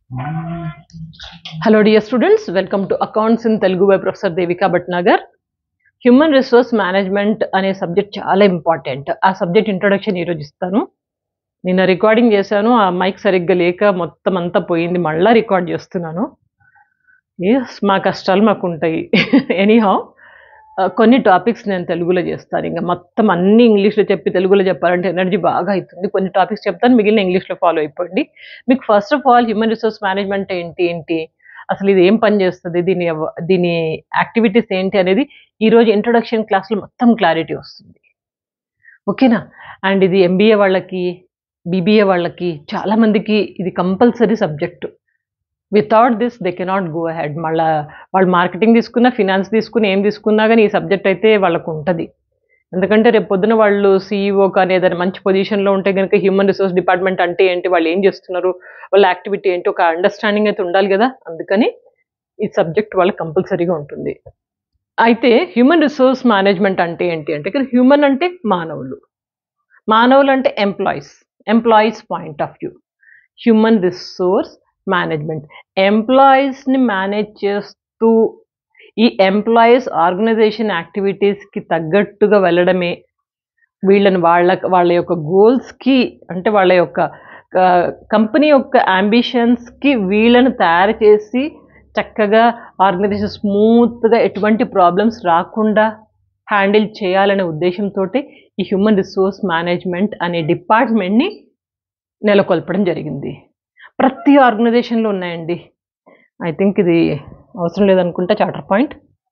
hello dear students welcome to accounts in Telugu by professor Devika Bhatnagar human resource management అనే subject చాలా important ఆ subject introduction ఈరోజు ఇస్తాను నిన్న రికార్డింగ్ చేశాను ఆ మైక్ సరిగ్గా లేక మొత్తం అంతా పోయింది మళ్ళా రికార్డ్ చేస్తున్నాను ఎస్ మా కష్టాలు మాకు ఉంటాయి ఎనీహౌ కొన్ని టాపిక్స్ నేను తెలుగులో చేస్తాను ఇంకా మొత్తం అన్ని ఇంగ్లీష్లో చెప్పి తెలుగులో చెప్పాలంటే ఎనర్జీ బాగా అవుతుంది కొన్ని టాపిక్స్ చెప్తాను మిగిలిన ఇంగ్లీష్లో ఫాలో అయిపోండి మీకు first of all human resource management ఏంటి ఏంటి అసలు ఇది ఏం పని చేస్తుంది దీని ఎవ- దీని యాక్టివిటీస్ ఏంటి అనేది ఈరోజు ఇంట్రొడక్షన్ క్లాస్లో మొత్తం క్లారిటీ వస్తుంది ఓకేనా అండ్ ఇది ఎంబీఏ వాళ్ళకి బీబీఏ వాళ్ళకి చాలా మందికి ఇది compulsory subject without this they cannot go ahead మళ్ళా వాళ్ళు మార్కెటింగ్ తీసుకున్నా ఫినాన్స్ తీసుకుని ఏం తీసుకున్నా కానీ ఈ సబ్జెక్ట్ అయితే వాళ్ళకు ఉంటుంది ఎందుకంటే రేపు పొద్దున వాళ్ళు సీఈఓ కానీ ఏదైనా మంచి పొజిషన్లో ఉంటే కనుక హ్యూమన్ రిసోర్స్ డిపార్ట్మెంట్ అంటే ఏంటి వాళ్ళు ఏం చేస్తున్నారు వాళ్ళ యాక్టివిటీ ఏంటి ఒక అండర్స్టాండింగ్ అయితే ఉండాలి కదా అందుకని ఈ సబ్జెక్ట్ వాళ్ళకి కంపల్సరీగా ఉంటుంది అయితే హ్యూమన్ రిసోర్స్ మేనేజ్మెంట్ అంటే ఏంటి అంటే ఇక్కడ హ్యూమన్ అంటే మానవులు మానవులు అంటే employees employees point of view human resource management ఎంప్లాయీస్ని మేనేజ్ చేస్తూ ఈ ఎంప్లాయీస్ ఆర్గనైజేషన్ యాక్టివిటీస్కి తగ్గట్టుగా వెళ్ళడమే వీళ్ళని వాళ్ళ వాళ్ళ యొక్క గోల్స్కి అంటే వాళ్ళ యొక్క కంపెనీ యొక్క అంబిషన్స్కి వీళ్ళని తయారు చేసి చక్కగా ఆర్గనైజేషన్ స్మూత్గా ఎటువంటి ప్రాబ్లమ్స్ రాకుండా హ్యాండిల్ చేయాలనే ఉద్దేశంతో ఈ హ్యూమన్ రిసోర్స్ మేనేజ్మెంట్ అనే డిపార్ట్మెంట్ని నెలకొల్పడం జరిగింది ప్రతి ఆర్గనైజేషన్లో ఉన్నాయండి ఐ థింక్ ఇది అవసరం లేదనుకుంటా చార్టర్ పాయింట్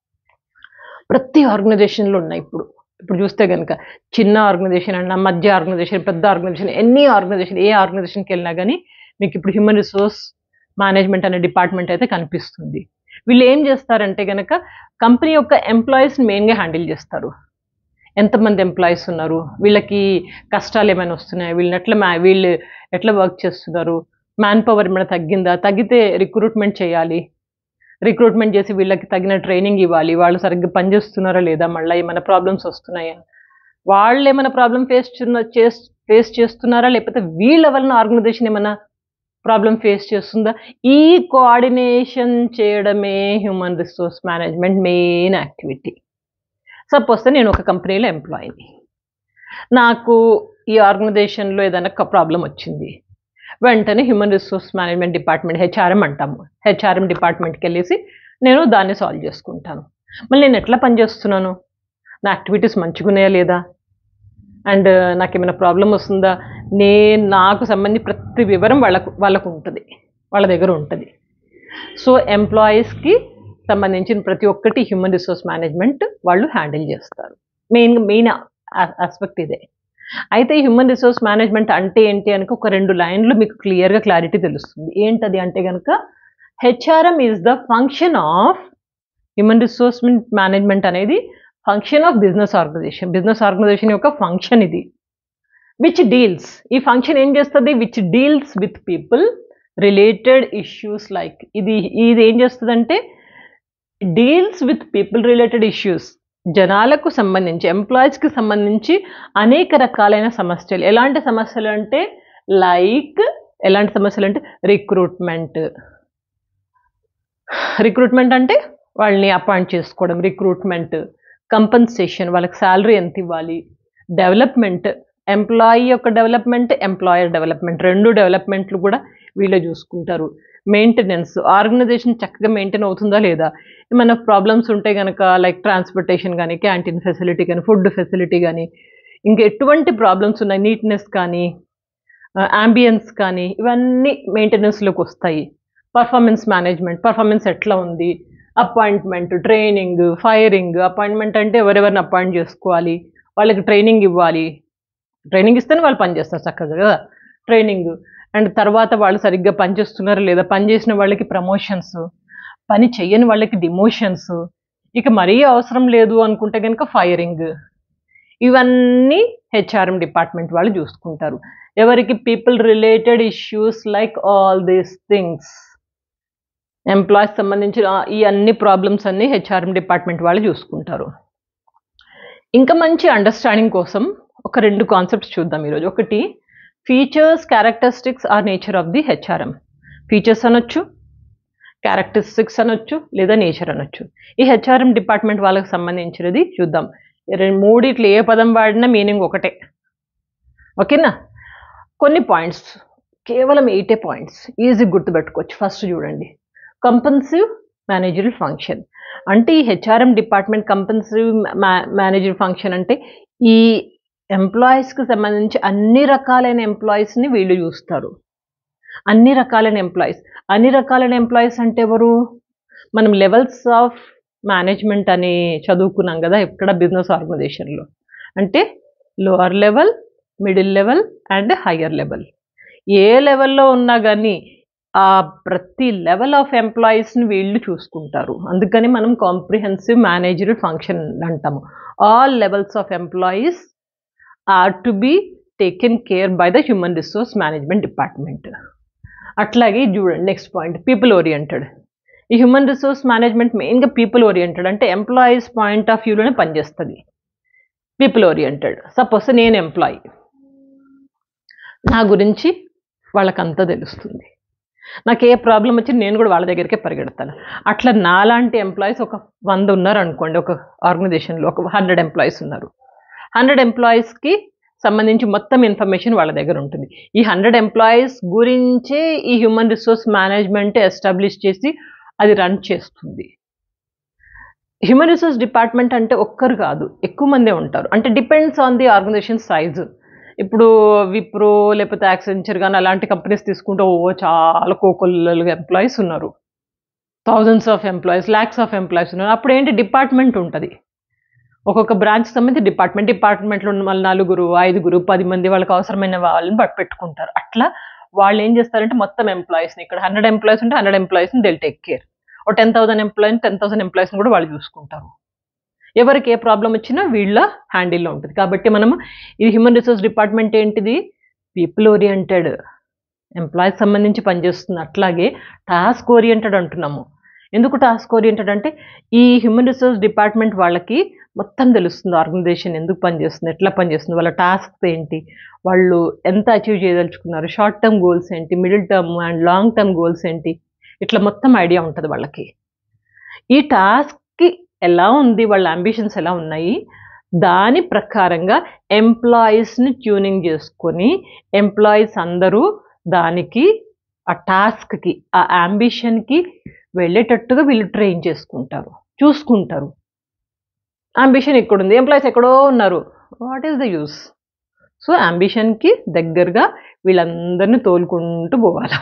ప్రతి ఆర్గనైజేషన్లో ఉన్నాయి ఇప్పుడు ఇప్పుడు చూస్తే కనుక చిన్న ఆర్గనైజేషన్ అన్న మధ్య ఆర్గనైజేషన్ పెద్ద ఆర్గనైజేషన్ ఎన్ని ఆర్గనైజేషన్ ఏ ఆర్గనైజేషన్కి వెళ్ళినా కానీ మీకు ఇప్పుడు హ్యూమన్ రిసోర్స్ మేనేజ్మెంట్ అనే డిపార్ట్మెంట్ అయితే కనిపిస్తుంది వీళ్ళు ఏం చేస్తారంటే కనుక కంపెనీ యొక్క ఎంప్లాయీస్ని మెయిన్గా హ్యాండిల్ చేస్తారు ఎంతమంది ఎంప్లాయీస్ ఉన్నారు వీళ్ళకి కష్టాలు ఏమైనా వస్తున్నాయి వీళ్ళని ఎట్లా మా వీళ్ళు ఎట్లా వర్క్ చేస్తున్నారు మ్యాన్ పవర్ ఏమైనా తగ్గిందా తగ్గితే రిక్రూట్మెంట్ చేయాలి రిక్రూట్మెంట్ చేసి వీళ్ళకి తగిన ట్రైనింగ్ ఇవ్వాలి వాళ్ళు సరిగ్గా పనిచేస్తున్నారా లేదా మళ్ళీ ఏమైనా ప్రాబ్లమ్స్ వస్తున్నాయా వాళ్ళు ఏమైనా ప్రాబ్లం ఫేస్ ఫేస్ చేస్తున్నారా లేకపోతే వీళ్ళ వలన ఆర్గనైజేషన్ ఏమైనా ప్రాబ్లం ఫేస్ చేస్తుందా ఈ కోఆర్డినేషన్ చేయడమే human resource management main activity suppose నేను ఒక కంపెనీలో ఎంప్లాయీని నాకు ఈ ఆర్గనైజేషన్లో ఏదైనా ప్రాబ్లం వచ్చింది వెంటనే human resource management department HRM అంటాము హెచ్ఆర్ఎం డిపార్ట్మెంట్కి వెళ్ళేసి నేను దాన్ని సాల్వ్ చేసుకుంటాను మళ్ళీ నేను ఎట్లా పనిచేస్తున్నాను నా యాక్టివిటీస్ మంచిగున్నాయా లేదా అండ్ నాకు ఏమైనా ప్రాబ్లం వస్తుందా నేను నాకు సంబంధించి ప్రతి వివరం వాళ్ళకు వాళ్ళకు ఉంటుంది వాళ్ళ దగ్గర ఉంటుంది సో ఎంప్లాయీస్కి సంబంధించిన ప్రతి ఒక్కటి హ్యూమన్ రిసోర్స్ మేనేజ్మెంట్ వాళ్ళు హ్యాండిల్ చేస్తారు మెయిన్ మెయిన్ ఆస్పెక్ట్ ఇదే అయితే హ్యూమన్ రిసోర్స్ మేనేజ్మెంట్ అంటే ఏంటి అని ఒక రెండు లైన్లు మీకు క్లియర్గా క్లారిటీ తెలుస్తుంది ఏంటది అంటే కనుక HRM is the function of human resource management అనేది function of business organization business organization యొక్క ఫంక్షన్ ఇది విచ్ డీల్స్ ఈ ఫంక్షన్ ఏం చేస్తుంది which deals with people related issues like ఇది ఇది ఏం చేస్తుందంటే deals with people related issues జనాలకు సంబంధించి ఎంప్లాయీస్కి సంబంధించి అనేక రకాలైన సమస్యలు ఎలాంటి సమస్యలు అంటే లైక్ ఎలాంటి సమస్యలు అంటే రిక్రూట్మెంట్ రిక్రూట్మెంట్ అంటే వాళ్ళని అపాయింట్ చేసుకోవడం రిక్రూట్మెంట్ కంపన్సేషన్ వాళ్ళకి శాలరీ ఎంత ఇవ్వాలి డెవలప్మెంట్ ఎంప్లాయీ యొక్క డెవలప్మెంట్ ఎంప్లాయర్ డెవలప్మెంట్ రెండు డెవలప్మెంట్లు కూడా వీళ్ళే చూసుకుంటారు మెయింటెనెన్స్ ఆర్గనైజేషన్ చక్కగా మెయింటైన్ అవుతుందా లేదా ఏమైనా ప్రాబ్లమ్స్ ఉంటే కనుక లైక్ ట్రాన్స్పోర్టేషన్ కానీ క్యాంటీన్ ఫెసిలిటీ కానీ ఫుడ్ ఫెసిలిటీ కానీ ఇంకా ఎటువంటి ప్రాబ్లమ్స్ ఉన్నాయి నీట్నెస్ కానీ అంబియన్స్ కానీ ఇవన్నీ మెయింటెనెన్స్లోకి వస్తాయి పర్ఫార్మెన్స్ మేనేజ్మెంట్ పర్ఫార్మెన్స్ ఎట్లా ఉంది అపాయింట్మెంట్ ట్రైనింగ్ ఫైరింగ్ అపాయింట్మెంట్ అంటే ఎవరెవరిని అపాయింట్ చేసుకోవాలి వాళ్ళకి ట్రైనింగ్ ఇవ్వాలి ట్రైనింగ్ ఇస్తేనే వాళ్ళు పనిచేస్తారు చక్కగా కదా ట్రైనింగ్ అండ్ తర్వాత వాళ్ళు సరిగ్గా పనిచేస్తున్నారా లేదా పని చేసిన వాళ్ళకి ప్రమోషన్స్ పని చెయ్యని వాళ్ళకి డిమోషన్స్ ఇక మరీ అవసరం లేదు అనుకుంటే కనుక ఫైరింగ్ ఇవన్నీ హెచ్ఆర్ఎం డిపార్ట్మెంట్ వాళ్ళు చూసుకుంటారు ఎవరికి people related issues like all these things employees సంబంధించిన ఈ అన్ని ప్రాబ్లమ్స్ అన్ని హెచ్ఆర్ఎం డిపార్ట్మెంట్ వాళ్ళు చూసుకుంటారు ఇంకా మంచి అండర్స్టాండింగ్ కోసం ఒక రెండు కాన్సెప్ట్స్ చూద్దాం ఈరోజు ఒకటి features characteristics or nature of the HRM features అనొచ్చు క్యారెక్టరిస్టిక్స్ అనొచ్చు లేదా నేచర్ అనొచ్చు ఈ హెచ్ఆర్ఎం డిపార్ట్మెంట్ వాళ్ళకి సంబంధించినది చూద్దాం ఈ రెండు మూడిట్లు ఏ పదం వాడినా మీనింగ్ ఒకటే ఓకేనా కొన్ని పాయింట్స్ కేవలం ఎయిటే పాయింట్స్ ఈజీ గుర్తుపెట్టుకోవచ్చు ఫస్ట్ చూడండి కంపల్సివ్ మేనేజరల్ ఫంక్షన్ అంటే ఈ HRM department compulsive manager function అంటే ఈ ఎంప్లాయీస్కి సంబంధించి అన్ని రకాలైన ఎంప్లాయీస్ని వీళ్ళు చూస్తారు అన్ని రకాలైన ఎంప్లాయీస్ అన్ని రకాలైన ఎంప్లాయీస్ అంటే ఎవరు మనం లెవెల్స్ ఆఫ్ మేనేజ్మెంట్ అని చదువుకున్నాం కదా ఇక్కడ బిజినెస్ ఆర్గనైజేషన్లో అంటే lower level middle level and higher level ఏ లెవెల్లో ఉన్నా కానీ ఆ ప్రతి లెవెల్ ఆఫ్ ఎంప్లాయీస్ని వీళ్ళు చూసుకుంటారు అందుకని మనం కాంప్రిహెన్సివ్ మేనేజర్ ఫంక్షన్ అంటాము all levels of employees are to be taken care by the human resource management department అట్లాగే ఇది చూడండి నెక్స్ట్ పాయింట్ పీపుల్ ఓరియంటెడ్ ఈ హ్యూమన్ రిసోర్స్ మేనేజ్మెంట్ మెయిన్గా పీపుల్ ఓరియంటెడ్ అంటే ఎంప్లాయీస్ పాయింట్ ఆఫ్ వ్యూలోనే పనిచేస్తుంది పీపుల్ ఓరియంటెడ్ సపోజ్ నేను ఎంప్లాయీ నా గురించి వాళ్ళకంతా తెలుస్తుంది నాకు ఏ ప్రాబ్లం వచ్చి నేను కూడా వాళ్ళ దగ్గరికే పరిగెడతాను అట్లా నాలాంటి ఎంప్లాయీస్ ఒక వంద ఉన్నారు అనుకోండి ఒక ఆర్గనైజేషన్లో ఒక హండ్రెడ్ ఎంప్లాయీస్ ఉన్నారు హండ్రెడ్ ఎంప్లాయీస్కి సంబంధించి మొత్తం ఇన్ఫర్మేషన్ వాళ్ళ దగ్గర ఉంటుంది ఈ హండ్రెడ్ ఎంప్లాయీస్ గురించే ఈ హ్యూమన్ రిసోర్స్ మేనేజ్మెంట్ ఎస్టాబ్లిష్ చేసి అది రన్ చేస్తుంది హ్యూమన్ రిసోర్స్ డిపార్ట్మెంట్ అంటే ఒక్కరు కాదు ఎక్కువ మందే ఉంటారు అంటే depends on the organization size ఇప్పుడు విప్రో లేకపోతే యాక్సెంచర్ కానీ అలాంటి కంపెనీస్ తీసుకుంటే ఓ చాలా కోకొల్లలుగా ఎంప్లాయీస్ ఉన్నారు thousands of employees lakhs of employees ఉన్నారు అప్పుడు ఏంటి డిపార్ట్మెంట్ ఉంటుంది ఒక్కొక్క బ్రాంచ్ సంబంధించి డిపార్ట్మెంట్ డిపార్ట్మెంట్లో ఉన్న వాళ్ళు నలుగురు ఐదుగురు పది మంది వాళ్ళకి అవసరమైన వాళ్ళని బట్ పెట్టుకుంటారు అట్లా వాళ్ళు ఏం చేస్తారంటే మొత్తం ఎంప్లాయీస్ని ఇక్కడ హండ్రెడ్ ఎంప్లాయీస్ ఉంటే హండ్రెడ్ ఎంప్లాయీస్ని దిల్ టేక్ కేర్ ఓ టెన్ థౌసండ్ ఎంప్లాయీని టెన్ థౌసండ్ ఎంప్లాయీస్ని కూడా వాళ్ళు చూసుకుంటారు ఎవరికి ఏ ప్రాబ్లం వచ్చినా వీళ్ళ హ్యాండిల్లో ఉంటుంది కాబట్టి మనం ఇది హ్యూమన్ రిసోర్స్ డిపార్ట్మెంట్ ఏంటిది పీపుల్ ఓరియంటెడ్ ఎంప్లాయీస్ సంబంధించి పనిచేస్తుంది అట్లాగే టాస్క్ ఓరియంటెడ్ అంటున్నాము ఎందుకు టాస్క్ ఓరియంటెడ్ అంటే ఈ హ్యూమన్ రిసోర్స్ డిపార్ట్మెంట్ వాళ్ళకి మొత్తం తెలుస్తుంది ఆర్గనైజేషన్ ఎందుకు పనిచేస్తుంది ఎట్లా పనిచేస్తుంది వాళ్ళ టాస్క్ ఏంటి వాళ్ళు ఎంత అచీవ్ చేయదలుచుకున్నారు షార్ట్ టర్మ్ గోల్స్ ఏంటి middle term and long term goals ఏంటి ఇట్లా మొత్తం ఐడియా ఉంటుంది వాళ్ళకి ఈ టాస్క్కి ఎలా ఉంది వాళ్ళ అంబిషన్స్ ఎలా ఉన్నాయి దాని ప్రకారంగా ఎంప్లాయీస్ని ట్యూనింగ్ చేసుకొని ఎంప్లాయీస్ అందరూ దానికి ఆ టాస్క్కి ఆ అంబిషన్కి వెళ్ళేటట్టుగా వీళ్ళు ట్రైన్ చేసుకుంటారు చూసుకుంటారు అంబిషన్ ఎక్కడుంది ఎంప్లాయీస్ ఎక్కడో ఉన్నారు what is the use so అంబిషన్కి దగ్గరగా వీళ్ళందరినీ తోలుకుంటూ పోవాలి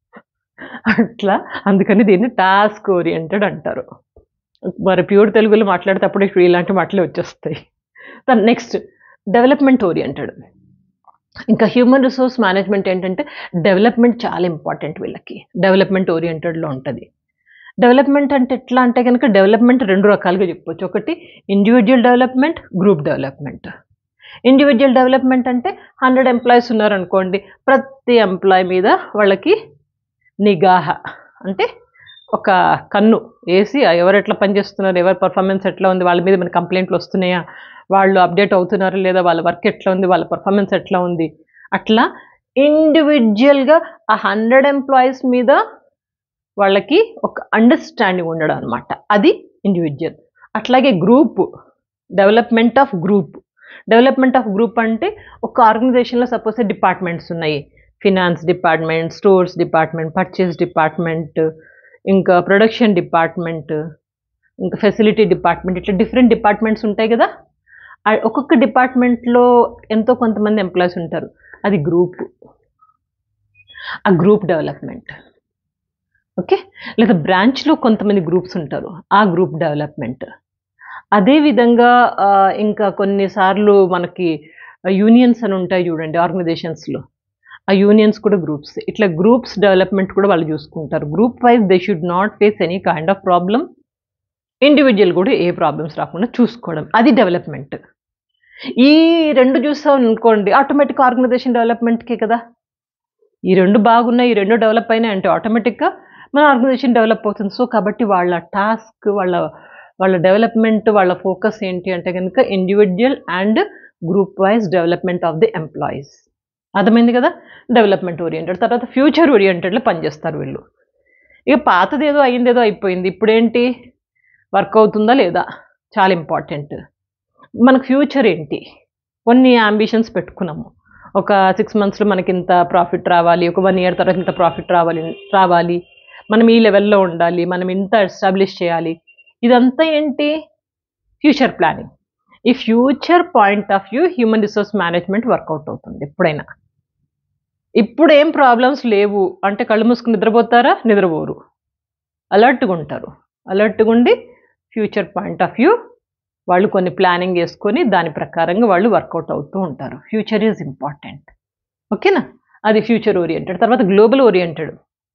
అట్లా అందుకని దీన్ని టాస్క్ ఓరియంటెడ్ అంటారు మరి ప్యూర్ తెలుగులో మాట్లాడేటప్పుడు ఇప్పుడు ఇలాంటి మాటలే వచ్చేస్తాయి నెక్స్ట్ డెవలప్మెంట్ ఓరియంటెడ్ ఇంకా హ్యూమన్ రిసోర్స్ మేనేజ్మెంట్ ఏంటంటే డెవలప్మెంట్ చాలా ఇంపార్టెంట్ వీళ్ళకి డెవలప్మెంట్ ఓరియంటెడ్లో ఉంటుంది డెవలప్మెంట్ అంటే ఎట్లా అంటే కనుక డెవలప్మెంట్ రెండు రకాలుగా చెప్పొచ్చు ఒకటి individual development group development individual development అంటే హండ్రెడ్ ఎంప్లాయీస్ ఉన్నారనుకోండి ప్రతి ఎంప్లాయ్ మీద వాళ్ళకి నిగాహ అంటే ఒక కన్ను వేసి ఎవరు ఎట్లా పనిచేస్తున్నారు ఎవరి పర్ఫార్మెన్స్ ఎట్లా ఉంది వాళ్ళ మీద మన కంప్లైంట్లు వస్తున్నాయా వాళ్ళు అప్డేట్ అవుతున్నారా లేదా వాళ్ళ వర్క్ ఎట్లా ఉంది వాళ్ళ పర్ఫార్మెన్స్ ఎట్లా ఉంది అట్లా ఇండివిజువల్గా ఆ హండ్రెడ్ ఎంప్లాయీస్ మీద వాళ్ళకి ఒక అండర్స్టాండింగ్ ఉండడం అనమాట అది ఇండివిజువల్ అట్లాగే group development of group development of group అంటే ఒక ఆర్గనైజేషన్లో సపోజ్ డిపార్ట్మెంట్స్ ఉన్నాయి finance department stores department purchase department ఇంకా ప్రొడక్షన్ డిపార్ట్మెంట్ ఇంకా ఫెసిలిటీ డిపార్ట్మెంట్ ఇట్లా డిఫరెంట్ డిపార్ట్మెంట్స్ ఉంటాయి కదా ఆ ఒక్కొక్క డిపార్ట్మెంట్లో ఎంతో కొంతమంది ఎంప్లాయీస్ ఉంటారు అది గ్రూప్ ఆ గ్రూప్ డెవలప్మెంట్ ఓకే లేదా బ్రాంచ్లో కొంతమంది గ్రూప్స్ ఉంటారు ఆ గ్రూప్ డెవలప్మెంట్ అదేవిధంగా ఆ, ఇంకా కొన్నిసార్లు మనకి యూనియన్స్ అని ఉంటాయి చూడండి ఆర్గనైజేషన్స్లో ఆ యూనియన్స్ కూడా గ్రూప్స్ ఇట్లా గ్రూప్స్ డెవలప్మెంట్ కూడా వాళ్ళు చూసుకుంటారు group wise they should not face any kind of problem individual కూడా ఏ ప్రాబ్లమ్స్ రాకుండా చూసుకోవడం అది డెవలప్మెంట్ ఈ రెండు చూసాం అనుకోండి ఆటోమేటిక్ ఆర్గనైజేషన్ డెవలప్మెంట్కే కదా ఈ రెండు బాగున్నాయి ఈ రెండు డెవలప్ అయినాయి అంటే ఆటోమేటిక్గా మన ఆర్గనైజేషన్ డెవలప్ అవుతుంది సో కాబట్టి వాళ్ళ టాస్క్ వాళ్ళ వాళ్ళ డెవలప్మెంట్ వాళ్ళ ఫోకస్ ఏంటి అంటే కనుక individual and group wise development of the employees అర్థమైంది కదా డెవలప్మెంట్ ఓరియంటెడ్ తర్వాత ఫ్యూచర్ ఓరియంటెడ్లో పనిచేస్తారు వీళ్ళు ఇక పాతది ఏదో అయింది ఏదో అయిపోయింది ఇప్పుడేంటి వర్క్ అవుతుందా లేదా చాలా ఇంపార్టెంట్ మనకు ఫ్యూచర్ ఏంటి కొన్ని అంబిషన్స్ పెట్టుకున్నాము ఒక సిక్స్ మంత్స్లో మనకి ఇంత ప్రాఫిట్ రావాలి ఒక వన్ ఇయర్ తర్వాత ఇంత ప్రాఫిట్ రావాలి రావాలి మనం ఈ లెవెల్లో ఉండాలి మనం ఇంత ఎస్టాబ్లిష్ చేయాలి ఇదంతా ఏంటి ఫ్యూచర్ ప్లానింగ్ ఈ future point of view human resource management work out అవుతుంది ఎప్పుడైనా ఇప్పుడు ఏం ప్రాబ్లమ్స్ లేవు అంటే కళ్ళు మూసుకుని నిద్రపోతారా నిద్రపోరు అలర్ట్గా ఉంటారు అలర్ట్గా ఉండి ఫ్యూచర్ పాయింట్ ఆఫ్ వ్యూ వాళ్ళు కొన్ని ప్లానింగ్ చేసుకొని దాని ప్రకారంగా వాళ్ళు వర్కౌట్ అవుతూ ఉంటారు ఫ్యూచర్ ఈజ్ ఇంపార్టెంట్ ఓకేనా అది ఫ్యూచర్ ఓరియంటెడ్ తర్వాత global oriented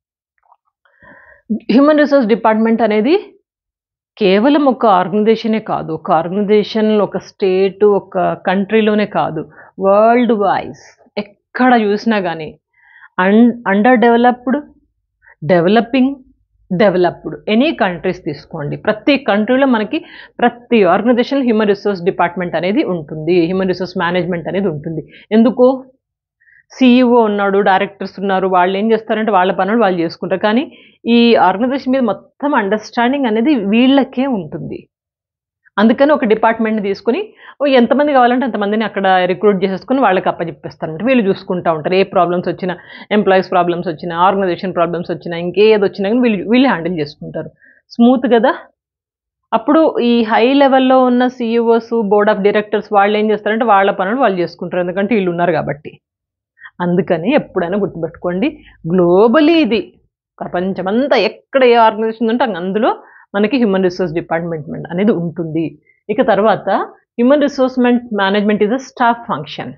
human resource department అనేది కేవలం ఒక ఆర్గనైజేషనే కాదు ఒక ఆర్గనైజేషన్ ఒక స్టేట్ ఒక కంట్రీలోనే కాదు వరల్డ్ వైజ్ ఎక్కడ చూసినా కానీ అన్ under developed developing developed any countries తీసుకోండి ప్రతి కంట్రీలో మనకి ప్రతి ఆర్గనైజేషన్ హ్యూమన్ రిసోర్స్ డిపార్ట్మెంట్ అనేది ఉంటుంది హ్యూమన్ రిసోర్స్ మేనేజ్మెంట్ అనేది ఉంటుంది ఎందుకు సీఈఓ ఉన్నాడు డైరెక్టర్స్ ఉన్నారు వాళ్ళు ఏం చేస్తారంటే వాళ్ళ పనులు వాళ్ళు చేసుకుంటారు కానీ ఈ ఆర్గనైజేషన్ మీద మొత్తం అండర్స్టాండింగ్ అనేది వీళ్ళకే ఉంటుంది అందుకని ఒక డిపార్ట్మెంట్ని తీసుకుని ఓ ఎంతమంది కావాలంటే అంతమందిని అక్కడ రిక్రూట్ చేసేసుకుని వాళ్ళకి అప్పచెప్పేస్తారంట వీళ్ళు చూసుకుంటూ ఉంటారు ఏ ప్రాబ్లమ్స్ వచ్చినా ఎంప్లాయీస్ ప్రాబ్లమ్స్ వచ్చినా ఆర్గనైజేషన్ ప్రాబ్లమ్స్ వచ్చినా ఇంకేది వచ్చినా కానీ వీళ్ళు వీళ్ళు హ్యాండిల్ చేసుకుంటారు స్మూత్ కదా అప్పుడు ఈ హై లెవెల్లో ఉన్న సీఈఓస్ బోర్డ్ ఆఫ్ డైరెక్టర్స్ వాళ్ళు ఏం చేస్తారంటే వాళ్ళ పనులు వాళ్ళు చేసుకుంటారు ఎందుకంటే వీళ్ళు ఉన్నారు కాబట్టి అందుకని ఎప్పుడైనా గుర్తుపెట్టుకోండి గ్లోబలీ ఇది ప్రపంచమంతా ఎక్కడ ఏ ఆర్గనైజేషన్ ఉంటే అందులో మనకి హ్యూమన్ రిసోర్స్ డిపార్ట్మెంట్ అనేది ఉంటుంది ఇక తర్వాత human resource management is a staff function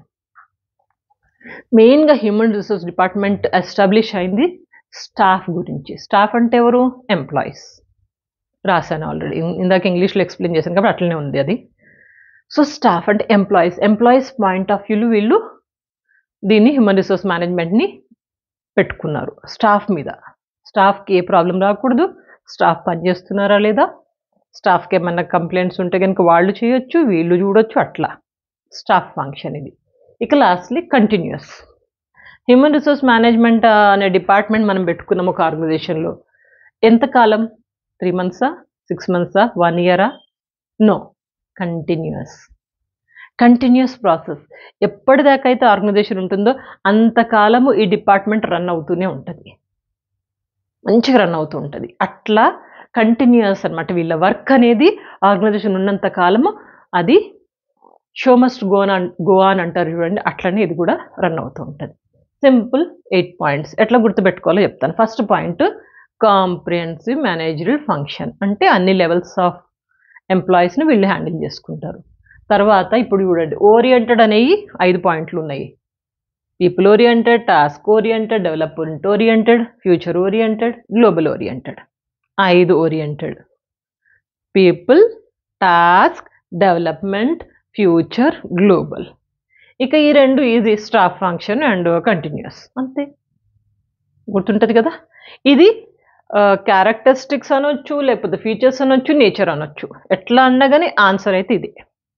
మెయిన్గా హ్యూమన్ రిసోర్స్ డిపార్ట్మెంట్ ఎస్టాబ్లిష్ అయింది స్టాఫ్ గురించి స్టాఫ్ అంటే ఎవరు ఎంప్లాయీస్ రాశాను ఆల్రెడీ ఇందాక ఇంగ్లీష్లో ఎక్స్ప్లెయిన్ చేశాను కాబట్టి అట్లనే ఉంది అది సో స్టాఫ్ అంటే ఎంప్లాయీస్ ఎంప్లాయీస్ పాయింట్ ఆఫ్ వ్యూలు వీళ్ళు దీన్ని హ్యూమన్ రిసోర్స్ మేనేజ్మెంట్ని పెట్టుకున్నారు స్టాఫ్ మీద స్టాఫ్కి ఏ ప్రాబ్లం రాకూడదు స్టాఫ్ పనిచేస్తున్నారా లేదా స్టాఫ్కి ఏమన్నా కంప్లైంట్స్ ఉంటే కనుక వాళ్ళు చేయొచ్చు వీళ్ళు చూడొచ్చు అట్లా స్టాఫ్ ఫంక్షన్ ఇది ఇక lastly continuous human resource management అనే డిపార్ట్మెంట్ మనం పెట్టుకున్నాం ఒక ఆర్గనైజేషన్లో ఎంతకాలం త్రీ మంత్సా సిక్స్ మంత్సా వన్ ఇయరా నో కంటిన్యూస్ కంటిన్యూస్ ప్రాసెస్ ఎప్పటిదాకా అయితే ఆర్గనైజేషన్ ఉంటుందో అంతకాలము ఈ డిపార్ట్మెంట్ రన్ అవుతూనే ఉంటుంది మంచిగా రన్ అవుతూ ఉంటుంది అట్లా కంటిన్యూస్ అనమాట వీళ్ళ వర్క్ అనేది ఆర్గనైజేషన్ ఉన్నంత కాలము అది show must go on go on అంటారు చూడండి అట్లనే ఇది కూడా రన్ అవుతూ ఉంటుంది సింపుల్ ఎయిట్ పాయింట్స్ ఎట్లా గుర్తుపెట్టుకోవాలో చెప్తాను first point comprehensive managerial function అంటే అన్ని లెవెల్స్ ఆఫ్ ఎంప్లాయీస్ని వీళ్ళు హ్యాండిల్ చేసుకుంటారు తర్వాత ఇప్పుడు చూడండి ఓరియంటెడ్ అనేవి ఐదు పాయింట్లు ఉన్నాయి people oriented task oriented development oriented future oriented global oriented ఐదు oriented people task development future global ఇక ఈ రెండు easy staff function and continuous అంతే గుర్తుంటుంది కదా ఇది క్యారెక్టరిస్టిక్స్ అనొచ్చు లేకపోతే ఫీచర్స్ అనొచ్చు నేచర్ అనొచ్చు ఎట్లా అన్నా కానీ ఆన్సర్ అయితే ఇది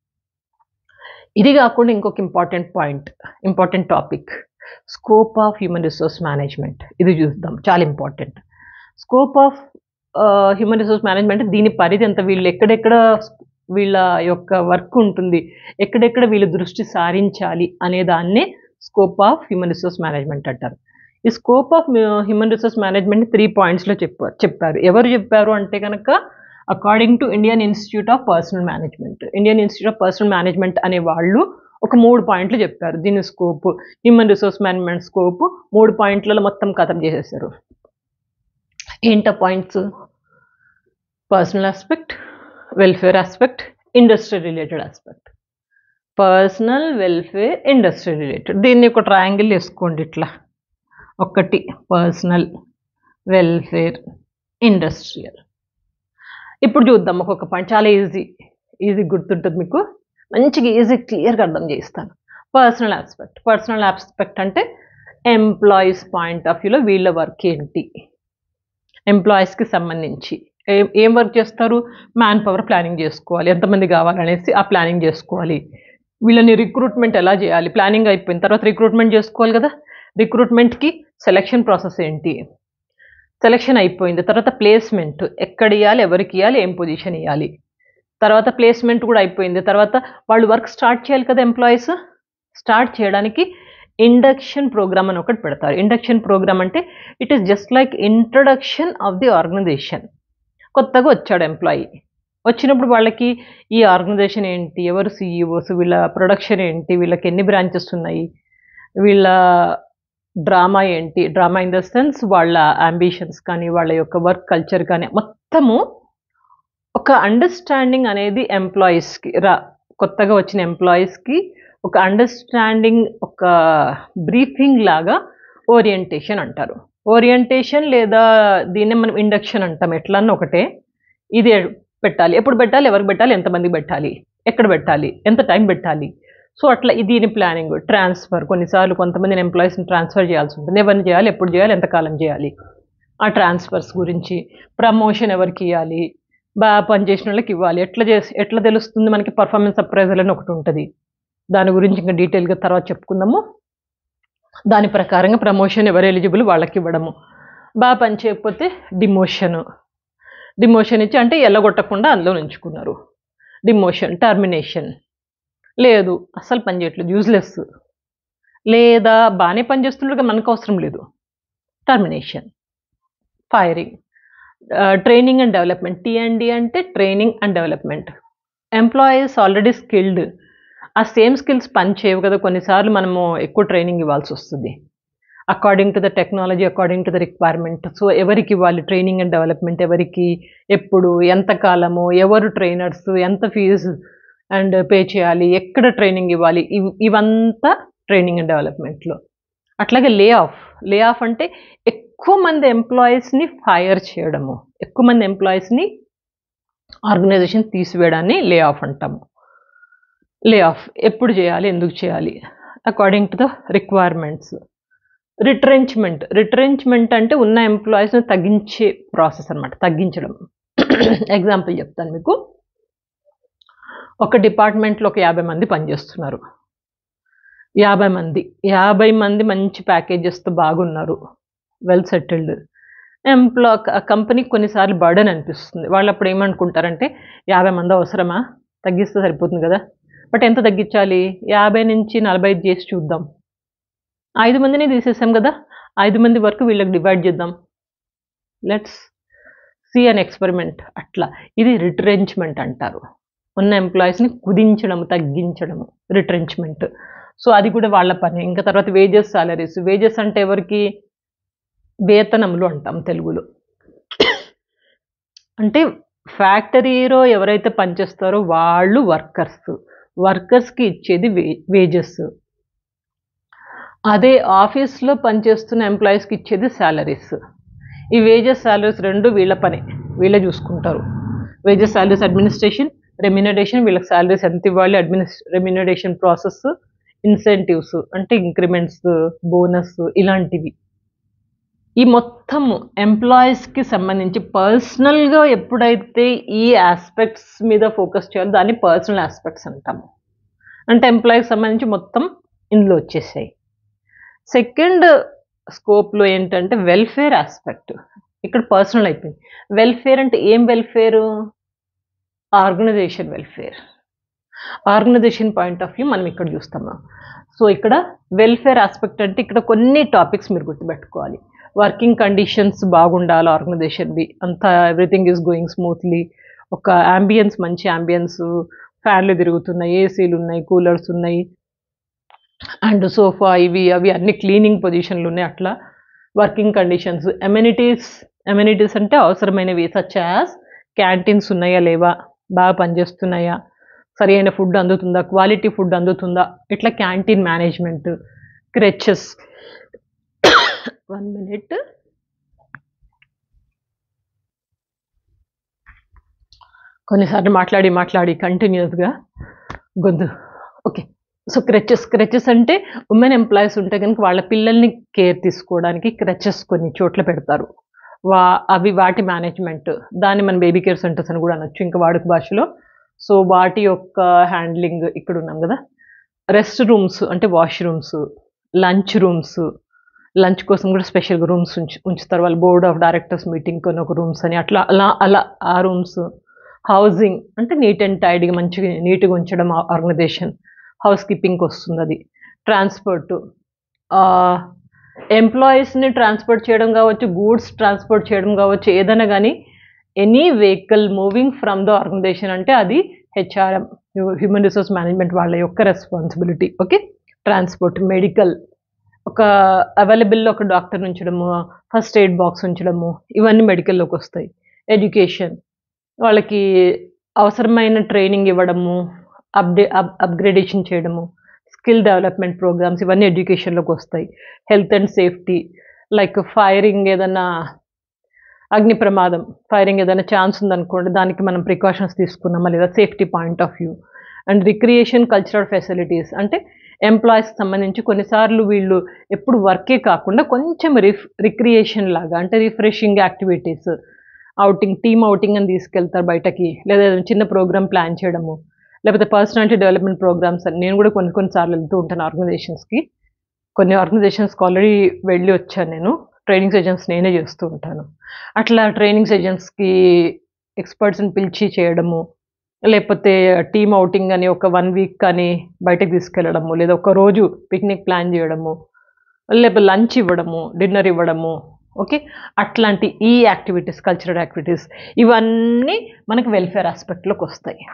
ఇది కాకుండా ఇంకొక important point important topic scope of human resource management ఇది చూద్దాం చాలా important scope of human resource management దీని పరిధి ఎంత వీళ్ళు ఎక్కడెక్కడ వీళ్ళ యొక్క వర్క్ ఉంటుంది ఎక్కడెక్కడ వీళ్ళు దృష్టి సారించాలి అనే దాన్నే scope of human resource management అంటారు ఈ scope of human resource management three పాయింట్స్లో చెప్పారు చెప్పారు ఎవరు చెప్పారు అంటే కనుక according to Indian Institute of Personnel Management Indian Institute of Personnel Management అనే వాళ్ళు ఒక మూడు పాయింట్లు చెప్పారు దీని scope human resource management scope మూడు పాయింట్లలో మొత్తం కథం చేసేసారు ఏంట points personal aspect welfare aspect industry related aspect personal welfare industry related దీన్ని ఒక ట్రయాంగిల్ వేసుకోండి ఇట్లా ఒకటి పర్సనల్ వెల్ఫేర్ ఇండస్ట్రియల్ ఇప్పుడు చూద్దాం ఒక్కొక్క పాయింట్ చాలా ఈజీ ఈజీ గుర్తుంటుంది మీకు మంచిగా ఈజీ క్లియర్గా అర్థం చేయిస్తాను పర్సనల్ ఆస్పెక్ట్ పర్సనల్ ఆస్పెక్ట్ అంటే ఎంప్లాయీస్ పాయింట్ ఆఫ్ వ్యూలో వీళ్ళ వర్క్ ఏంటి ఎంప్లాయీస్కి సంబంధించి ఏం ఏం వర్క్ చేస్తారు మ్యాన్ పవర్ ప్లానింగ్ చేసుకోవాలి ఎంతమంది కావాలనేసి ఆ ప్లానింగ్ చేసుకోవాలి వీళ్ళని రిక్రూట్మెంట్ ఎలా చేయాలి ప్లానింగ్ అయిపోయిన తర్వాత రిక్రూట్మెంట్ చేసుకోవాలి కదా రిక్రూట్మెంట్కి సెలక్షన్ ప్రాసెస్ ఏంటి సెలక్షన్ అయిపోయింది తర్వాత ప్లేస్మెంట్ ఎక్కడ ఇవ్వాలి ఎవరికి ఇవ్వాలి ఏం పొజిషన్ ఇవ్వాలి తర్వాత ప్లేస్మెంట్ కూడా అయిపోయింది తర్వాత వాళ్ళు వర్క్ స్టార్ట్ చేయాలి కదా ఎంప్లాయీస్ స్టార్ట్ చేయడానికి ఇండక్షన్ ప్రోగ్రామ్ అని ఒకటి పెడతారు ఇండక్షన్ ప్రోగ్రామ్ అంటే it is just like introduction of the organization కొత్తగా వచ్చాడు ఎంప్లాయీ వచ్చినప్పుడు వాళ్ళకి ఈ ఆర్గనైజేషన్ ఏంటి ఎవరు సీఈఓస్ వీళ్ళ ప్రొడక్షన్ ఏంటి వీళ్ళకి ఎన్ని బ్రాంచెస్ ఉన్నాయి వీళ్ళ డ్రామా ఏంటి డ్రామా ఇన్ ద సెన్స్ వాళ్ళ అంబిషన్స్ కానీ వాళ్ళ యొక్క వర్క్ కల్చర్ కానీ మొత్తము ఒక అండర్స్టాండింగ్ అనేది ఎంప్లాయీస్కి రా కొత్తగా వచ్చిన ఎంప్లాయీస్కి ఒక అండర్స్టాండింగ్ ఒక బ్రీఫింగ్ లాగా ఓరియంటేషన్ అంటారు ఓరియంటేషన్ లేదా దీన్నే మనం ఇండక్షన్ అంటాం ఎట్లా అన్న ఒకటే ఇది పెట్టాలి ఎప్పుడు పెట్టాలి ఎవరికి పెట్టాలి ఎంతమందికి పెట్టాలి ఎక్కడ పెట్టాలి ఎంత టైం పెట్టాలి సో అట్లా ఇది దీని ప్లానింగ్ ట్రాన్స్ఫర్ కొన్నిసార్లు కొంతమందిని ఎంప్లాయీస్ని ట్రాన్స్ఫర్ చేయాల్సి ఉంటుంది ఎవరిని చేయాలి ఎప్పుడు చేయాలి ఎంతకాలం చేయాలి ఆ ట్రాన్స్ఫర్స్ గురించి ప్రమోషన్ ఎవరికి ఇవ్వాలి బాగా పనిచేసిన వాళ్ళకి ఇవ్వాలి ఎట్లా చేసి ఎట్లా తెలుస్తుంది మనకి పర్ఫార్మెన్స్ అప్రైజల్ అని ఒకటి ఉంటుంది దాని గురించి ఇంకా డీటెయిల్గా తర్వాత చెప్పుకుందాము దాని ప్రకారంగా ప్రమోషన్ ఎవరు ఎలిజిబుల్ వాళ్ళకి ఇవ్వడము బాగా పని చేయకపోతే డిమోషన్ డిమోషన్ ఇచ్చి అంటే ఎల్లగొట్టకుండా అందులో ఉంచుకున్నారు డిమోషన్ టర్మినేషన్ లేదు అస్సలు పని చేయట్లేదు యూజ్లెస్ లేదా బాగానే పని చేస్తుండగా మనకు అవసరం లేదు termination firing training and development TMD అంటే training and development employees already skilled ఆ సేమ్ స్కిల్స్ పని చేయవు కదా కొన్నిసార్లు మనము ఎక్కువ ట్రైనింగ్ ఇవ్వాల్సి వస్తుంది according to the technology according to the requirement so ఎవరికి ఇవ్వాలి ట్రైనింగ్ అండ్ డెవలప్మెంట్ ఎవరికి ఎప్పుడు ఎంత కాలము ఎవరు ట్రైనర్స్ ఎంత ఫీజు అండ్ పే చేయాలి ఎక్కడ ట్రైనింగ్ ఇవ్వాలి ఇవ్ ఇవంతా ట్రైనింగ్ అండ్ డెవలప్మెంట్లో అట్లాగే లే ఆఫ్ లే ఆఫ్ అంటే ఎక్కువ మంది ఎంప్లాయీస్ని ఫైర్ చేయడము ఎక్కువ మంది ఎంప్లాయీస్ని ఆర్గనైజేషన్ తీసివేయడాన్ని లే ఆఫ్ అంటాము లే ఆఫ్ ఎప్పుడు చేయాలి ఎందుకు చేయాలి according to the requirements retrenchment retrenchment అంటే ఉన్న ఎంప్లాయీస్ని తగ్గించే ప్రాసెస్ అనమాట తగ్గించడం ఎగ్జాంపుల్ చెప్తాను మీకు ఒక డిపార్ట్మెంట్లో ఒక యాభై మంది పనిచేస్తున్నారు యాభై మంది యాభై మంది మంచి ప్యాకేజెస్తో బాగున్నారు వెల్ సెటిల్డ్ ఎంప్లా కంపెనీకి కొన్నిసార్లు బర్డన్ అనిపిస్తుంది వాళ్ళు అప్పుడు ఏమనుకుంటారంటే యాభై మంది అవసరమా తగ్గిస్తే సరిపోతుంది కదా బట్ ఎంత తగ్గించాలి యాభై నుంచి నలభై ఐదు చేసి చూద్దాం ఐదు మందిని తీసేసాం కదా ఐదు మంది వరకు వీళ్ళకి డివైడ్ చేద్దాం లెట్స్ సి అన్ ఎక్స్పెరిమెంట్ అట్లా ఇది రిట్రెంచ్మెంట్ అంటారు ఉన్న ఎంప్లాయీస్ని కుదించడం తగ్గించడము రిట్రెంచ్మెంట్ సో అది కూడా వాళ్ళ పని ఇంకా తర్వాత వేజెస్ సాలరీస్ వేజెస్ అంటే ఎవరికి వేతనములు అంటాం తెలుగులో అంటే ఫ్యాక్టరీలో ఎవరైతే పనిచేస్తారో వాళ్ళు వర్కర్స్ వర్కర్స్కి ఇచ్చేది వే వేజెస్ అదే ఆఫీస్లో పనిచేస్తున్న ఎంప్లాయీస్కి ఇచ్చేది శాలరీస్ ఈ వేజెస్ శాలరీస్ రెండు వీళ్ళ పని వీళ్ళే చూసుకుంటారు వేజెస్ శాలరీస్ అడ్మినిస్ట్రేషన్ రెమ్యునరేషన్ వీళ్ళకి శాలరీస్ ఎంత ఇవ్వాలి అడ్మినిస్ రెమ్యునరేషన్ ప్రాసెస్ ఇన్సెంటివ్స్ అంటే ఇంక్రిమెంట్స్ బోనస్ ఇలాంటివి ఈ మొత్తం ఎంప్లాయీస్కి సంబంధించి పర్సనల్గా ఎప్పుడైతే ఈ ఆస్పెక్ట్స్ మీద ఫోకస్ చేయాలో దాన్ని పర్సనల్ ఆస్పెక్ట్స్ అంటాము అంటే ఎంప్లాయీకి సంబంధించి మొత్తం ఇందులో వచ్చేసాయి సెకండ్ స్కోప్లో ఏంటంటే వెల్ఫేర్ ఆస్పెక్ట్ ఇక్కడ పర్సనల్ అయిపోయింది వెల్ఫేర్ అంటే ఏం welfare organization welfare organization point of view మనం ఇక్కడ చూస్తాము సో ఇక్కడ వెల్ఫేర్ ఆస్పెక్ట్ అంటే ఇక్కడ కొన్ని టాపిక్స్ మీరు గుర్తుపెట్టుకోవాలి వర్కింగ్ కండిషన్స్ బాగుండాలి ఆర్గనైజేషన్వి అంతా ఎవ్రీథింగ్ ఈజ్ గోయింగ్ స్మూత్లీ ఒక అంబియన్స్ మంచి అంబియన్స్ ఫ్యాన్లు తిరుగుతున్నాయి ఏసీలు ఉన్నాయి కూలర్స్ ఉన్నాయి అండ్ సోఫా ఇవి అవి అన్ని క్లీనింగ్ పొజిషన్లు ఉన్నాయి అట్లా వర్కింగ్ కండిషన్స్ ఎమ్యూనిటీస్ ఎమ్యూనిటీస్ అంటే అవసరమైనవి సచ్ యాజ్ క్యాంటీన్స్ ఉన్నాయా లేవా బాగా పనిచేస్తున్నాయా సరి అయిన ఫుడ్ అందుతుందా క్వాలిటీ ఫుడ్ అందుతుందా ఇట్లా canteen management creches one minute కొన్నిసార్లు మాట్లాడి మాట్లాడి కంటిన్యూస్గా గొంతు ఓకే సో క్రచెస్ క్రచెస్ అంటే ఉమెన్ ఎంప్లాయీస్ ఉంటే కనుక వాళ్ళ పిల్లల్ని కేర్ తీసుకోవడానికి క్రచెస్ కొన్ని చోట్ల పెడతారు వా అవి వాటి మేనేజ్మెంట్ దాన్ని మనం బేబీ కేర్ సెంటర్స్ అని కూడా అనొచ్చు ఇంకా వాడుక భాషలో సో వాటి యొక్క హ్యాండ్లింగ్ ఇక్కడ ఉన్నాం కదా రెస్ట్ రూమ్స్ అంటే వాష్రూమ్స్ లంచ్ రూమ్స్ లంచ్ కోసం కూడా స్పెషల్గా రూమ్స్ ఉంచు ఉంచుతారు వాళ్ళు బోర్డ్ ఆఫ్ డైరెక్టర్స్ మీటింగ్ కొన్ని ఒక రూమ్స్ అని అట్లా అలా అలా ఆ రూమ్స్ హౌసింగ్ అంటే నీట్ అండ్ టైడ్గా మంచిగా నీట్గా ఉంచడం ఆర్గనైజేషన్ హౌస్ కీపింగ్కి వస్తుంది అది ట్రాన్స్పోర్ట్ ఎంప్లాయీస్ని ట్రాన్స్పోర్ట్ చేయడం కావచ్చు గూడ్స్ ట్రాన్స్పోర్ట్ చేయడం కావచ్చు ఏదైనా కానీ any vehicle moving from the organization అంటే అది హెచ్ఆర్ఎం హ్యూమన్ రిసోర్స్ మేనేజ్మెంట్ వాళ్ళ యొక్క రెస్పాన్సిబిలిటీ ఓకే ట్రాన్స్పోర్ట్ మెడికల్ ఒక అవైలబుల్లో ఒక డాక్టర్ ఉంచడము ఫస్ట్ ఎయిడ్ బాక్స్ ఉంచడము ఇవన్నీ మెడికల్లోకి వస్తాయి ఎడ్యుకేషన్ వాళ్ళకి అవసరమైన ట్రైనింగ్ ఇవ్వడము అప్డే అప్ అప్గ్రేడేషన్ చేయడము స్కిల్ డెవలప్మెంట్ ప్రోగ్రామ్స్ ఇవన్నీ ఎడ్యుకేషన్లోకి వస్తాయి health and safety like firing ఏదన్నా అగ్ని ప్రమాదం ఫైరింగ్ ఏదైనా ఛాన్స్ ఉందనుకోండి దానికి మనం ప్రికాషన్స్ తీసుకున్నామా లేదా safety point of view and recreation cultural facilities అంటే ఎంప్లాయీస్కి సంబంధించి కొన్నిసార్లు వీళ్ళు ఎప్పుడు వర్కే కాకుండా కొంచెం రిఫ్ రిక్రియేషన్ లాగా అంటే refreshing activities outing team outing అని తీసుకెళ్తారు బయటకి లేదా ఏదైనా చిన్న ప్రోగ్రామ్ ప్లాన్ చేయడము లేకపోతే పర్సనాలిటీ డెవలప్మెంట్ ప్రోగ్రామ్స్ అని నేను కూడా కొన్ని కొన్నిసార్లు వెళ్తూ ఉంటాను ఆర్గనైజేషన్స్కి కొన్ని ఆర్గనైజేషన్స్కి ఆల్రెడీ వెళ్ళి వచ్చాను నేను ట్రైనింగ్ సెషన్స్ నేనే చేస్తూ ఉంటాను అట్లా ట్రైనింగ్ సెషన్స్కి ఎక్స్పర్ట్స్ని పిలిచి చేయడము లేకపోతే టీమ్ అవుటింగ్ అని ఒక వన్ వీక్ కానీ బయటకు తీసుకెళ్ళడము లేదా ఒక రోజు పిక్నిక్ ప్లాన్ చేయడము లేకపోతే లంచ్ ఇవ్వడము డిన్నర్ ఇవ్వడము ఓకే అట్లాంటి ఈ యాక్టివిటీస్ కల్చరల్ యాక్టివిటీస్ ఇవన్నీ మనకి వెల్ఫేర్ ఆస్పెక్ట్లోకి వస్తాయి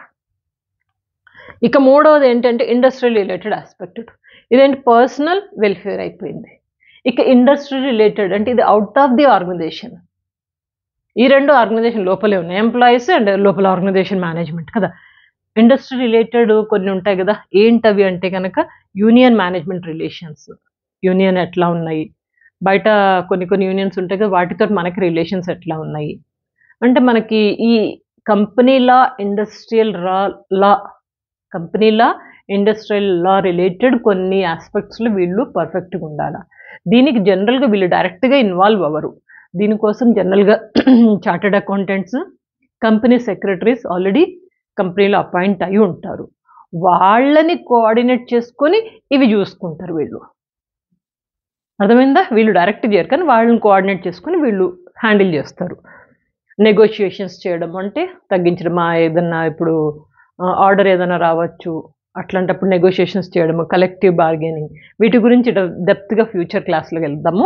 ఇక మూడవది ఏంటంటే ఇండస్ట్రియల్ రిలేటెడ్ ఆస్పెక్ట్ ఇదేంటి పర్సనల్ వెల్ఫేర్ అయిపోయింది ఇక ఇండస్ట్రీ రిలేటెడ్ అంటే ఇది అవుట్ ఆఫ్ ది ఆర్గనైజేషన్ ఈ రెండు ఆర్గనైజేషన్ లోపలే ఉన్నాయి ఎంప్లాయీస్ అండ్ లోపల ఆర్గనైజేషన్ మేనేజ్మెంట్ కదా ఇండస్ట్రీ రిలేటెడ్ కొన్ని ఉంటాయి కదా ఏంటవి అంటే కనుక యూనియన్ మేనేజ్మెంట్ రిలేషన్స్ యూనియన్ ఎట్లా ఉన్నాయి బయట కొన్ని కొన్ని యూనియన్స్ ఉంటాయి కదా వాటితో మనకి రిలేషన్స్ ఎట్లా ఉన్నాయి అంటే మనకి ఈ కంపెనీ లా ఇండస్ట్రియల్ రా law company law industrial law related కొన్ని ఆస్పెక్ట్స్లో వీళ్ళు పర్ఫెక్ట్గా ఉండాలి దీనికి జనరల్గా వీళ్ళు డైరెక్ట్గా ఇన్వాల్వ్ అవ్వరు దీనికోసం జనరల్గా chartered accountants company secretaries already కంపెనీలో అపాయింట్ అయి ఉంటారు వాళ్ళని కోఆర్డినేట్ చేసుకొని ఇవి చూసుకుంటారు వీళ్ళు అర్థమైందా వీళ్ళు డైరెక్ట్ చేయరు కానీ వాళ్ళని కోఆర్డినేట్ చేసుకొని వీళ్ళు హ్యాండిల్ చేస్తారు నెగోషియేషన్స్ చేయడం అంటే తగ్గించడం ఆ ఏదన్నా ఇప్పుడు ఆర్డర్ ఏదైనా రావచ్చు అట్లాంటప్పుడు నెగోషియేషన్స్ చేయడము కలెక్టివ్ బార్గెనింగ్ వీటి గురించి డెప్త్గా ఫ్యూచర్ క్లాస్లోకి వెళ్దాము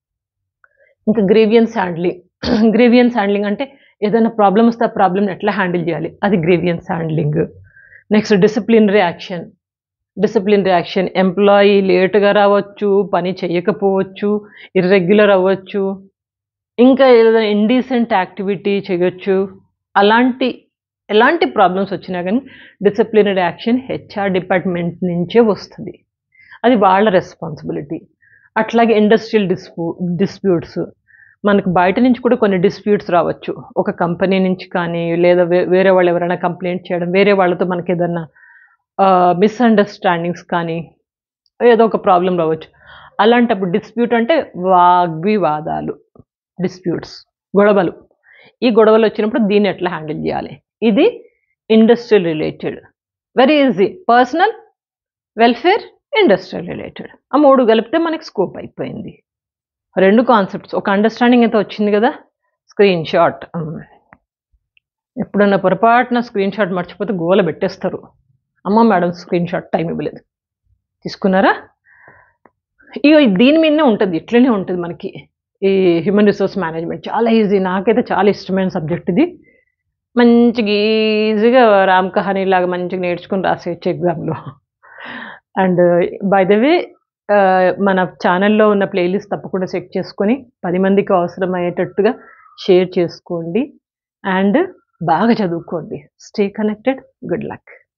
ఇంకా గ్రేవియన్స్ హ్యాండ్లింగ్ గ్రేవియన్స్ హ్యాండ్లింగ్ అంటే ఏదైనా ప్రాబ్లమ్ వస్తే ఆ ప్రాబ్లమ్ని ఎట్లా హ్యాండిల్ చేయాలి అది grievance handling next disciplinary action disciplinary action employee లేటుగా రావచ్చు పని చేయకపోవచ్చు ఇర్రెగ్యులర్ అవ్వచ్చు ఇంకా ఏదైనా ఇండీసెంట్ యాక్టివిటీ చేయొచ్చు అలాంటి ఎలాంటి ప్రాబ్లమ్స్ వచ్చినా కానీ డిసిప్లినరీ యాక్షన్ హెచ్ఆర్ డిపార్ట్మెంట్ నుంచే వస్తుంది అది వాళ్ళ రెస్పాన్సిబిలిటీ అట్లాగే ఇండస్ట్రియల్ డిస్ప్యూ డిస్ప్యూట్స్ మనకు బయట నుంచి కూడా కొన్ని డిస్ప్యూట్స్ రావచ్చు ఒక కంపెనీ నుంచి కానీ లేదా వే- వేరే వాళ్ళు ఎవరైనా కంప్లైంట్ చేయడం వేరే వాళ్ళతో మనకి ఏదన్నా మిస్అండర్స్టాండింగ్స్ కానీ ఏదో ఒక ప్రాబ్లం రావచ్చు అలాంటప్పుడు డిస్ప్యూట్ అంటే వాగ్వివాదాలు డిస్ప్యూట్స్ గొడవలు ఈ గొడవలు వచ్చినప్పుడు దీన్ని ఎట్లా హ్యాండిల్ చేయాలి ఇది industrial related very easy personal welfare industrial related ఆ మూడు కలిపితే మనకి స్కోప్ అయిపోయింది రెండు కాన్సెప్ట్స్ ఒక అండర్స్టాండింగ్ అయితే వచ్చింది కదా స్క్రీన్ షాట్ ఎప్పుడన్నా పొరపాటున స్క్రీన్ షాట్ మర్చిపోతే గోల పెట్టేస్తారు అమ్మ మేడం స్క్రీన్ షాట్ టైం ఇవ్వలేదు తీసుకున్నారా ఇక దీని మీదనే ఉంటుంది ఇట్లనే ఉంటుంది మనకి ఈ హ్యూమన్ రిసోర్స్ మేనేజ్మెంట్ చాలా ఈజీ నాకైతే చాలా ఇష్టమైన సబ్జెక్ట్ ఇది మంచిగా ఈజీగా రామ్ కహానీ లాగా మంచిగా నేర్చుకుని రాసేయచ్చు ఎగ్జామ్లో అండ్ బై ద వే మన ఛానల్లో ఉన్న ప్లేలిస్ట్ తప్పకుండా చెక్ చేసుకొని పది మందికి అవసరమయ్యేటట్టుగా షేర్ చేసుకోండి అండ్ బాగా చదువుకోండి స్టే కనెక్టెడ్ గుడ్ లక్